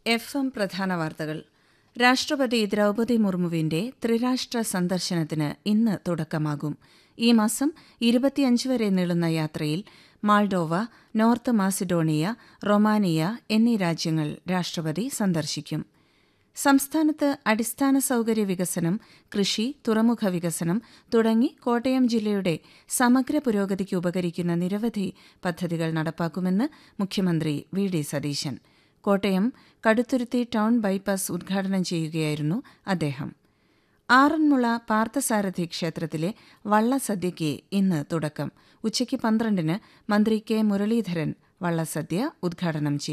F M പ്രധാന വാർത്തകൾ രാഷ്ട്രപതി ദ്രൗപദി മുർമുവിന്റെ ത്രിരാഷ്ട്ര സന്ദർശനത്തിന് ഇന്ന് തുടക്കമാകും ഈ മാസം ഇരുപത്തിയഞ്ച് വരെ നീളുന്ന യാത്രയിൽ മാൾഡോവ നോർത്ത് മാസിഡോണിയ റൊമാനിയ എന്നീ രാജ്യങ്ങൾ രാഷ്ട്രപതി സന്ദർശിക്കും സംസ്ഥാനത്ത് അടിസ്ഥാന സൌകര്യ വികസനം കൃഷി തുറമുഖ വികസനം തുടങ്ങി കോട്ടയം ജില്ലയുടെ സമഗ്ര പുരോഗതിക്ക് ഉപകരിക്കുന്ന നിരവധി പദ്ധതികൾ നടപ്പാക്കുമെന്ന് മുഖ്യമന്ത്രി V D Satheesan Kottayam Kaduthuruthy town bypass ഉദ്ഘാടനം ചെയ്യുകയായിരുന്നു അദ്ദേഹം ആറന്മുള പാർത്ഥസാരഥി ക്ഷേത്രത്തിലെ വള്ളസദ്യയ്ക്ക് ഇന്ന് തുടക്കം ഉച്ചയ്ക്ക് പന്ത്രണ്ടിന് മന്ത്രി കെ മുരളീധരൻ വള്ളസദ്യ ഉദ്ഘാടനം ചെയ്യും